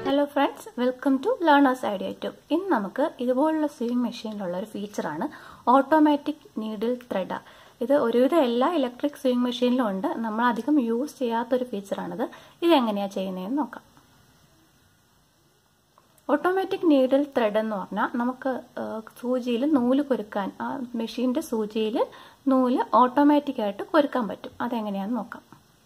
hello friends welcome to Learners Idea two ഇന്ന് നമുക്ക് ഇതുപോലുള്ള സ്വിങ് മെഷീനിലുള്ള ഒരു ഫീച്ചറാണ് ഓട്ടോമാറ്റിക് നീഡിൽ ത്രെഡ് ഇത് ഒരുവിധം എല്ലാ ഇലക്ട്രിക് സ്വിങ് മെഷീനിലും ഉണ്ട് നമ്മൾ അധികം യൂസ് ചെയ്യാത്തൊരു ഫീച്ചറാണിത് ഇതെങ്ങനെയാണ് ചെയ്യുന്നതെന്ന് നോക്കാം ഓട്ടോമാറ്റിക് നീഡിൽ ത്രെഡ് എന്ന് പറഞ്ഞാൽ നമുക്ക് സൂചിയിൽ നൂല് കൊരുക്കാൻ ആ മെഷീൻ്റെ സൂചിയിൽ നൂല് ഓട്ടോമാറ്റിക്കായിട്ട് കൊരുക്കാൻ പറ്റും അതെങ്ങനെയാണെന്ന് നോക്കാം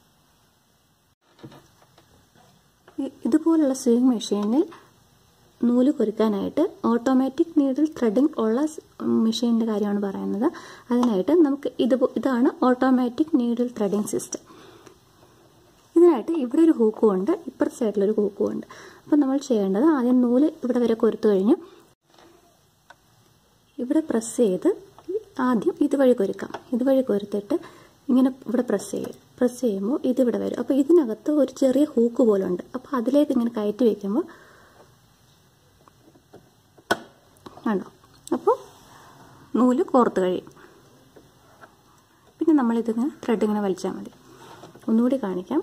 ഇതുപോലുള്ള സ്വിങ് മെഷീനിൽ നൂല് കൊരുക്കാനായിട്ട് ഓട്ടോമാറ്റിക് നീഡിൽ ത്രെഡിംഗ് ഉള്ള മെഷീനിൻ്റെ കാര്യമാണ് പറയുന്നത് അതിനായിട്ട് നമുക്ക് ഇത് ഇതാണ് ഓട്ടോമാറ്റിക് നീഡിൽ ത്രെഡിംഗ് സിസ്റ്റം ഇതിനായിട്ട് ഇവിടെ ഒരു ഹൂക്കും ഉണ്ട് ഇപ്പുറത്തെ സൈഡിലൊരു ഹൂക്കും ഉണ്ട് അപ്പം നമ്മൾ ചെയ്യേണ്ടത് ആദ്യം നൂല് ഇവിടെ വരെ കൊരുത്തു കഴിഞ്ഞ് ഇവിടെ പ്രസ് ചെയ്ത് ആദ്യം ഇതുവഴി കൊരുക്കാം ഇതുവഴി കൊരുത്തിട്ട് ഇങ്ങനെ ഇവിടെ പ്രസ് ചെയ്യും പ്രസ് ചെയ്യുമ്പോൾ ഇതിവിടെ വരും അപ്പോൾ ഇതിനകത്ത് ഒരു ചെറിയ ഹൂക്ക് പോലെ ഉണ്ട് അപ്പോൾ അതിലേക്ക് ഇങ്ങനെ കയറ്റി വയ്ക്കുമ്പോൾ കണ്ടോ അപ്പോൾ നൂല് കോർത്ത് കഴിയും പിന്നെ നമ്മളിതിങ്ങനെ ത്രെഡ് ഇങ്ങനെ വലിച്ചാൽ മതി ഒന്നുകൂടി കാണിക്കാം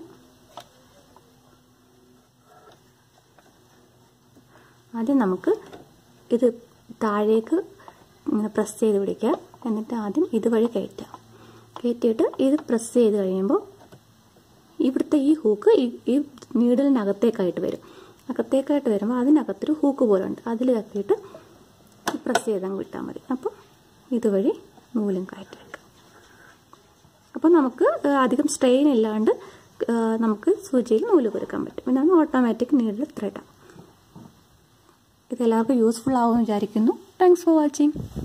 ആദ്യം നമുക്ക് ഇത് താഴേക്ക് ഇങ്ങനെ പ്രസ് ചെയ്ത് പിടിക്കുക എന്നിട്ട് ആദ്യം ഇതുവഴി കയറ്റാം കയറ്റിയിട്ട് ഇത് പ്രസ് ചെയ്ത് കഴിയുമ്പോൾ ഇവിടുത്തെ ഈ ഹൂക്ക് ഈ നീഡിലിനകത്തേക്കായിട്ട് വരും അകത്തേക്കായിട്ട് വരുമ്പോൾ അതിനകത്തൊരു ഹൂക്ക് പോലെ ഉണ്ട് അതിൽ തട്ടിയിട്ട് പ്രസ് ചെയ്തങ്ങ് വിട്ടാൽ മതി അപ്പോൾ ഇതുവഴി നൂലും കയറ്റി വെക്കാം അപ്പോൾ നമുക്ക് അധികം സ്ട്രെയിൻ ഇല്ലാണ്ട് നമുക്ക് സൂചിയിൽ നൂല് കുരുക്കാൻ പറ്റും ഇതാണ് ഓട്ടോമാറ്റിക് നീഡിൽ ത്രെഡ് ഇതെല്ലാവർക്കും യൂസ്ഫുൾ ആവുമെന്ന് വിചാരിക്കുന്നു താങ്ക്സ് ഫോർ വാച്ചിങ്